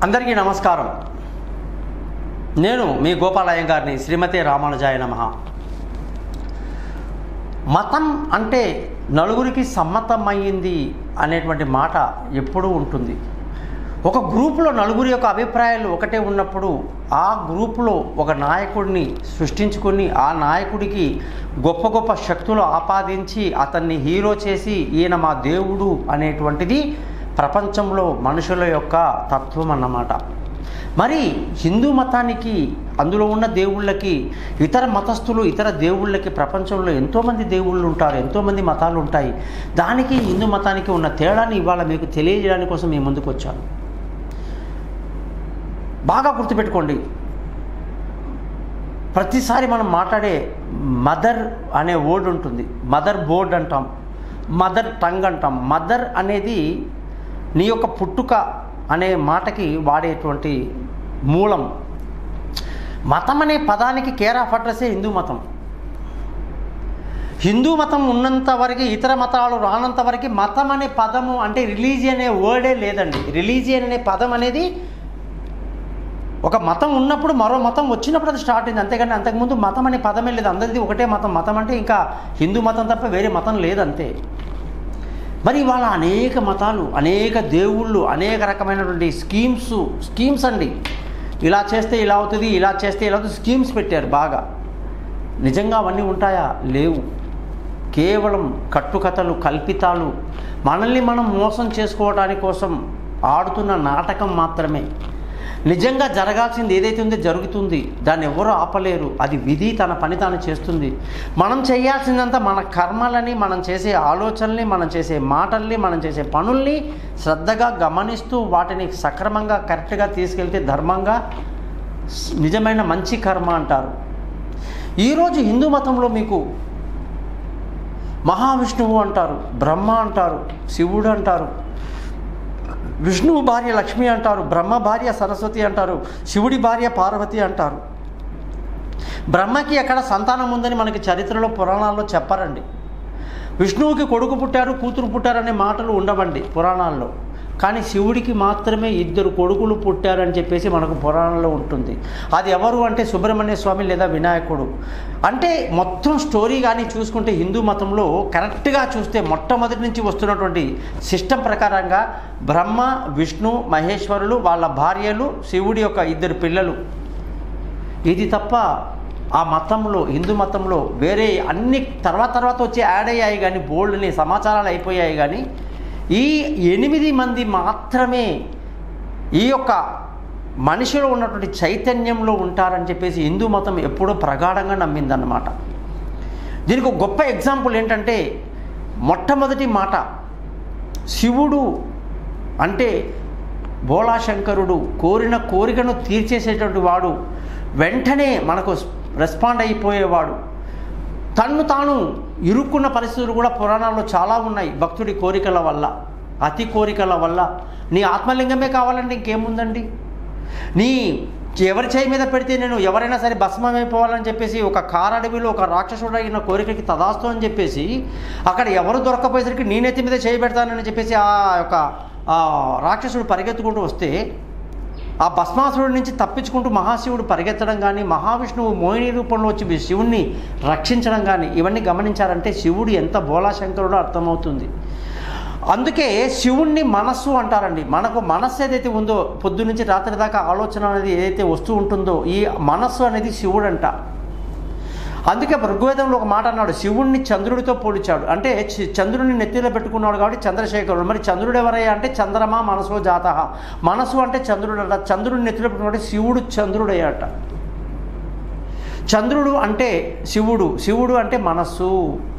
అందరికీ నమస్కారం నేను మీ గోపాలయ్య గారిని శ్రీమతి రామానుజాయ నమ మతం అంటే నలుగురికి సమ్మతమయ్యింది అనేటువంటి మాట ఎప్పుడూ ఉంటుంది ఒక గ్రూపులో నలుగురి యొక్క అభిప్రాయాలు ఒకటే ఉన్నప్పుడు ఆ గ్రూపులో ఒక నాయకుడిని సృష్టించుకొని ఆ నాయకుడికి గొప్ప గొప్ప శక్తులు ఆపాదించి అతన్ని హీరో చేసి ఈయన మా దేవుడు అనేటువంటిది ప్రపంచంలో మనుషుల యొక్క తత్వం అన్నమాట మరి హిందూ మతానికి అందులో ఉన్న దేవుళ్ళకి ఇతర మతస్థులు ఇతర దేవుళ్ళకి ప్రపంచంలో ఎంతోమంది దేవుళ్ళు ఉంటారు ఎంతోమంది మతాలు ఉంటాయి దానికి హిందూ మతానికి ఉన్న తేడాని ఇవాళ మీకు తెలియజేయడానికి కోసం మీ ముందుకు వచ్చాను బాగా గుర్తుపెట్టుకోండి ప్రతిసారి మనం మాట్లాడే మదర్ అనే వర్డ్ ఉంటుంది మదర్ బోర్డ్ అంటాం మదర్ టంగ్ అంటాం మదర్ అనేది నీ యొక్క పుట్టుక అనే మాటకి వాడేటువంటి మూలం మతం అనే పదానికి కేర్ ఆఫ్ అడ్రస్సే హిందూ మతం హిందూ మతం ఉన్నంత వరకు ఇతర మతాలు రానంత వరకు మతం అనే పదము అంటే రిలీజియన్ అనే వర్డే లేదండి రిలీజియన్ అనే పదం అనేది ఒక మతం ఉన్నప్పుడు మరో మతం వచ్చినప్పుడు అది స్టార్ట్ అయింది అంతేగాని అంతకుముందు మతం అనే పదమే లేదు అందరిది ఒకటే మతం మతం అంటే ఇంకా హిందూ మతం తప్ప వేరే మతం లేదంతే మరి ఇవాళ అనేక మతాలు అనేక దేవుళ్ళు అనేక రకమైనటువంటి స్కీమ్స్ స్కీమ్స్ అండి ఇలా చేస్తే ఇలా అవుతుంది ఇలా చేస్తే ఇలా అవుతుంది స్కీమ్స్ పెట్టారు బాగా నిజంగా అవన్నీ ఉంటాయా లేవు కేవలం కట్టుకథలు కల్పితాలు మనల్ని మనం మోసం చేసుకోవడానికి కోసం ఆడుతున్న నాటకం మాత్రమే నిజంగా జరగాల్సింది ఏదైతే ఉందో జరుగుతుంది దాన్ని ఎవరూ ఆపలేరు అది విధి తన పని తాను చేస్తుంది మనం చేయాల్సిందంతా మన కర్మలని మనం చేసే ఆలోచనల్ని మనం చేసే మాటల్ని మనం చేసే పనుల్ని శ్రద్ధగా గమనిస్తూ వాటిని సక్రమంగా కరెక్ట్గా తీసుకెళ్తే ధర్మంగా స్- నిజమైన మంచి కర్మ అంటారు ఈరోజు హిందూ మతంలో మీకు మహావిష్ణువు అంటారు బ్రహ్మ అంటారు శివుడు అంటారు విష్ణువు భార్య లక్ష్మి అంటారు బ్రహ్మ భార్య సరస్వతి అంటారు శివుడి భార్య పార్వతి అంటారు బ్రహ్మకి ఎక్కడ సంతానం ఉందని మనకి చరిత్రలో పురాణాల్లో చెప్పరండి విష్ణువుకి కొడుకు పుట్టారు కూతురు పుట్టారనే మాటలు ఉండవండి పురాణాల్లో కానీ శివుడికి మాత్రమే ఇద్దరు కొడుకులు పుట్టారని చెప్పేసి మనకు పురాణంలో ఉంటుంది అది ఎవరు అంటే సుబ్రహ్మణ్య స్వామి లేదా వినాయకుడు అంటే మొత్తం స్టోరీ కానీ చూసుకుంటే హిందూ మతంలో కరెక్ట్గా చూస్తే మొట్టమొదటి నుంచి వస్తున్నటువంటి సిస్టమ్ ప్రకారంగా బ్రహ్మ విష్ణు మహేశ్వరులు వాళ్ళ భార్యలు శివుడి యొక్క ఇద్దరు పిల్లలు ఇది తప్ప ఆ మతంలో హిందూ మతంలో వేరే అన్ని తర్వాత తర్వాత వచ్చి యాడ్ అయ్యాయి కానీ బోల్డ్ని సమాచారాలు అయిపోయాయి కానీ ఈ ఎనిమిది మంది మాత్రమే ఈ యొక్క మనిషిలో ఉన్నటువంటి చైతన్యంలో ఉంటారని చెప్పేసి హిందూ మతం ఎప్పుడూ ప్రగాఢంగా నమ్మిందన్నమాట దీనికి ఒక గొప్ప ఎగ్జాంపుల్ ఏంటంటే మొట్టమొదటి మాట శివుడు అంటే భోళాశంకరుడు కోరిన కోరికను తీర్చేసేటువంటి వాడు వెంటనే మనకు రెస్పాండ్ అయిపోయేవాడు తన్ను తాను ఇరుక్కున్న పరిస్థితులు కూడా పురాణాల్లో చాలా ఉన్నాయి భక్తుడి కోరికల వల్ల అతి కోరికల వల్ల నీ ఆత్మలింగమే కావాలంటే ఇంకేముందండి నీ ఎవరి చేయి మీద పెడితే నేను ఎవరైనా సరే భస్మమైపోవాలని చెప్పేసి ఒక కారడవిలో ఒక రాక్షసుడు అయిన కోరికకి తదాస్తు అని చెప్పేసి అక్కడ ఎవరు దొరకపోయేసరికి నీ నెత్తి మీద చేయి పెడతానని చెప్పేసి ఆ యొక్క ఆ రాక్షసుడు పరిగెత్తుకుంటూ వస్తే ఆ భస్మాసురుడి నుంచి తప్పించుకుంటూ మహాశివుడు పరిగెత్తడం కానీ మహావిష్ణువు మోహిని రూపంలో వచ్చి శివుణ్ణి రక్షించడం కానీ ఇవన్నీ గమనించారంటే శివుడు ఎంత బోలాశంకరుడో అర్థమవుతుంది అందుకే శివుణ్ణి మనస్సు అంటారండి మనకు మనస్సు ఏదైతే ఉందో పొద్దు నుంచి రాత్రి దాకా ఆలోచన అనేది ఏదైతే వస్తూ ఉంటుందో ఈ మనస్సు అనేది శివుడంట అందుకే ఋగ్వేదంలో ఒక మాట అన్నాడు శివుణ్ణి చంద్రుడితో పోల్చాడు అంటే చి- చంద్రుడిని నెత్తిలో పెట్టుకున్నాడు కాబట్టి చంద్రశేఖరుడు మరి చంద్రుడు ఎవరయ్యా అంటే చంద్రమా మనసో జాత మనసు అంటే చంద్రుడు అంట చంద్రుడిని నెత్తిలో పెట్టుకున్నాడు శివుడు చంద్రుడయ్యాట చంద్రుడు అంటే శివుడు శివుడు అంటే మనస్సు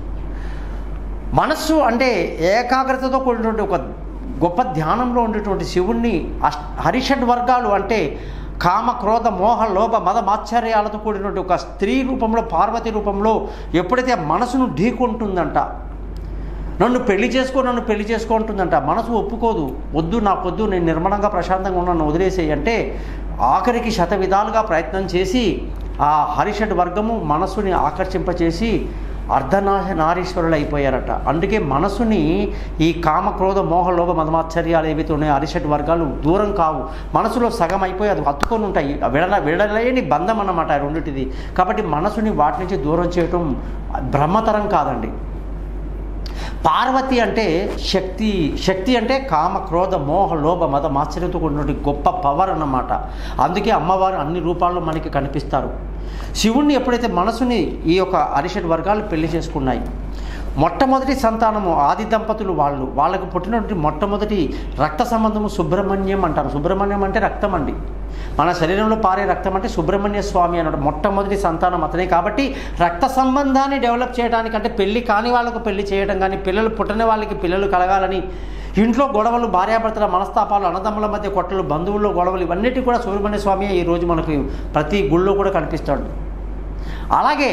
మనస్సు అంటే ఏకాగ్రతతో కూడినటువంటి ఒక గొప్ప ధ్యానంలో ఉండేటువంటి శివుణ్ణి అష్ హరిషడ్ వర్గాలు అంటే కామ క్రోధ మోహ లోభ మద మాత్సర్యాలతో కూడినటువంటి ఒక స్త్రీ రూపంలో పార్వతి రూపంలో ఎప్పుడైతే ఆ మనసును ఢీకొంటుందంట నన్ను పెళ్లి చేసుకో నన్ను పెళ్లి చేసుకో అంటుందంట మనసు ఒప్పుకోదు వద్దు నాకొద్దు నేను నిర్మలంగా ప్రశాంతంగా ఉన్నాను వదిలేసేయి అంటే ఆఖరికి శత విధాలుగా ప్రయత్నం చేసి ఆ హరిషడ్ వర్గము మనస్సుని ఆకర్షింపచేసి అర్ధనాశ నారీశ్వరులు అయిపోయారట అందుకే మనసుని ఈ కామ క్రోధ మోహ లోభ మదమాశ్చర్యాలు ఏవైతే ఉన్నాయో అరిషట్ వర్గాలు దూరం కావు మనసులో సగం అయిపోయి అది హత్తుకొని ఉంటాయి విడల విడలేని బంధం అన్నమాట ఆ రెండిటిది కాబట్టి మనసుని వాటి నుంచి దూరం చేయటం బ్రహ్మతరం కాదండి పార్వతి అంటే శక్తి శక్తి అంటే కామ క్రోధ మోహ లోభ మత మాశ్చర్యంతో కూడినటువంటి గొప్ప పవర్ అన్నమాట అందుకే అమ్మవారు అన్ని రూపాల్లో మనకి కనిపిస్తారు శివుణ్ణి ఎప్పుడైతే మనసుని ఈ యొక్క అరిషడ్ వర్గాలు పెళ్లి చేసుకున్నాయి మొట్టమొదటి సంతానము ఆది దంపతులు వాళ్ళు వాళ్ళకు పుట్టినటువంటి మొట్టమొదటి రక్త సంబంధము సుబ్రహ్మణ్యం అంటారు సుబ్రహ్మణ్యం అంటే రక్తం అండి మన శరీరంలో పారే రక్తం అంటే సుబ్రహ్మణ్య స్వామి అన్నాడు మొట్టమొదటి సంతానం అతనే కాబట్టి రక్త సంబంధాన్ని డెవలప్ చేయడానికి అంటే పెళ్లి కాని వాళ్ళకు పెళ్లి చేయడం కానీ పిల్లలు పుట్టని వాళ్ళకి పిల్లలు కలగాలని ఇంట్లో గొడవలు భార్యాభర్తల మనస్తాపాలు అన్నదమ్ముల మధ్య కొట్టలు బంధువుల్లో గొడవలు ఇవన్నిటి కూడా సుబ్రహ్మణ్య స్వామి ఈరోజు మనకు ప్రతి గుళ్ళో కూడా కనిపిస్తాడు అలాగే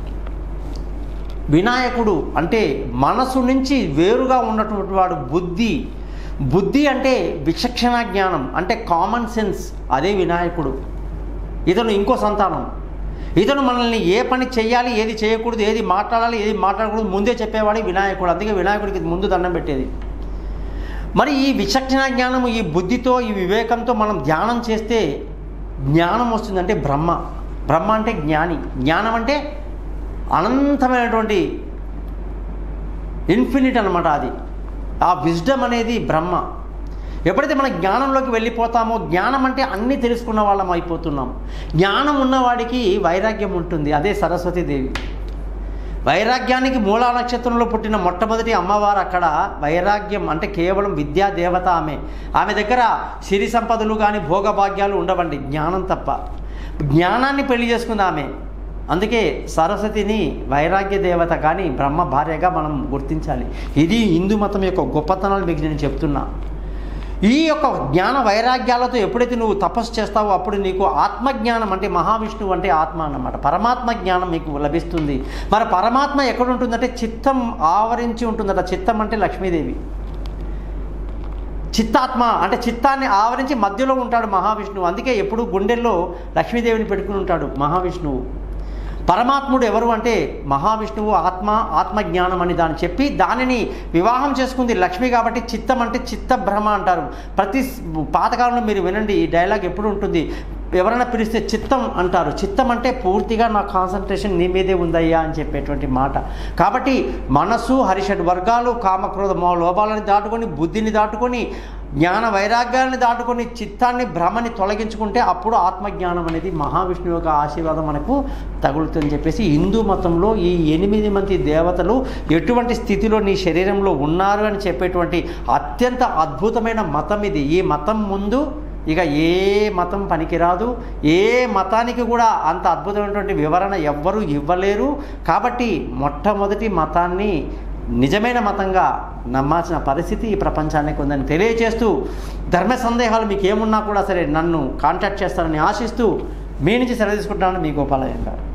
వినాయకుడు అంటే మనసు నుంచి వేరుగా ఉన్నటువంటి వాడు బుద్ధి బుద్ధి అంటే విచక్షణ జ్ఞానం అంటే కామన్ సెన్స్ అదే వినాయకుడు ఇతను ఇంకో సంతానం ఇతను మనల్ని ఏ పని చేయాలి ఏది చేయకూడదు ఏది మాట్లాడాలి ఏది మాట్లాడకూడదు ముందే చెప్పేవాడు వినాయకుడు అందుకే వినాయకుడికి ముందు దండం పెట్టేది మరి ఈ విచక్షణ జ్ఞానము ఈ బుద్ధితో ఈ వివేకంతో మనం ధ్యానం చేస్తే జ్ఞానం వస్తుందంటే బ్రహ్మ బ్రహ్మ అంటే జ్ఞాని జ్ఞానం అంటే అనంతమైనటువంటి ఇన్ఫినిట్ అనమాట అది ఆ విజ్డమ్ అనేది బ్రహ్మ ఎప్పుడైతే మన జ్ఞానంలోకి వెళ్ళిపోతామో జ్ఞానం అంటే అన్నీ తెలుసుకున్న వాళ్ళం అయిపోతున్నాం జ్ఞానం ఉన్నవాడికి వైరాగ్యం ఉంటుంది అదే సరస్వతీదేవి వైరాగ్యానికి మూలా నక్షత్రంలో పుట్టిన మొట్టమొదటి అమ్మవారు అక్కడ వైరాగ్యం అంటే కేవలం విద్యా దేవత ఆమె ఆమె దగ్గర సిరి సంపదలు కానీ భోగభాగ్యాలు ఉండవండి జ్ఞానం తప్ప జ్ఞానాన్ని పెళ్లి చేసుకుంది ఆమె అందుకే సరస్వతిని వైరాగ్య దేవత కానీ బ్రహ్మ భార్యగా మనం గుర్తించాలి ఇది హిందూ మతం యొక్క గొప్పతనాలు మీకు నేను చెప్తున్నా ఈ యొక్క జ్ఞాన వైరాగ్యాలతో ఎప్పుడైతే నువ్వు తపస్సు చేస్తావో అప్పుడు నీకు ఆత్మజ్ఞానం అంటే మహావిష్ణువు అంటే ఆత్మ అన్నమాట పరమాత్మ జ్ఞానం మీకు లభిస్తుంది మరి పరమాత్మ ఎక్కడ ఉంటుందంటే చిత్తం ఆవరించి ఉంటుందట చిత్తం అంటే లక్ష్మీదేవి చిత్తాత్మ అంటే చిత్తాన్ని ఆవరించి మధ్యలో ఉంటాడు మహావిష్ణువు అందుకే ఎప్పుడు గుండెల్లో లక్ష్మీదేవిని పెట్టుకుని ఉంటాడు మహావిష్ణువు పరమాత్ముడు ఎవరు అంటే మహావిష్ణువు ఆత్మ ఆత్మజ్ఞానం అని దాన్ని చెప్పి దానిని వివాహం చేసుకుంది లక్ష్మి కాబట్టి చిత్తం అంటే చిత్త భ్రమ అంటారు ప్రతి పాతకాలంలో మీరు వినండి ఈ డైలాగ్ ఎప్పుడు ఉంటుంది ఎవరైనా పిలిస్తే చిత్తం అంటారు చిత్తం అంటే పూర్తిగా నా కాన్సన్ట్రేషన్ నీ మీదే ఉందయ్యా అని చెప్పేటువంటి మాట కాబట్టి మనసు హరిషడ్ వర్గాలు కామక్రోధ మో లోపాలని దాటుకొని బుద్ధిని దాటుకొని జ్ఞాన వైరాగ్యాన్ని దాటుకొని చిత్తాన్ని భ్రమని తొలగించుకుంటే అప్పుడు ఆత్మజ్ఞానం అనేది మహావిష్ణువు యొక్క ఆశీర్వాదం మనకు తగులుతుందని చెప్పేసి హిందూ మతంలో ఈ ఎనిమిది మంది దేవతలు ఎటువంటి స్థితిలో నీ శరీరంలో ఉన్నారు అని చెప్పేటువంటి అత్యంత అద్భుతమైన మతం ఇది ఈ మతం ముందు ఇక ఏ మతం పనికిరాదు ఏ మతానికి కూడా అంత అద్భుతమైనటువంటి వివరణ ఎవ్వరూ ఇవ్వలేరు కాబట్టి మొట్టమొదటి మతాన్ని నిజమైన మతంగా నమ్మాల్సిన పరిస్థితి ఈ ప్రపంచానికి ఉందని తెలియజేస్తూ ధర్మ సందేహాలు మీకు ఏమున్నా కూడా సరే నన్ను కాంటాక్ట్ చేస్తారని ఆశిస్తూ మీ నుంచి సెలవు తీసుకుంటున్నాను మీ గోపాలయ్య గారు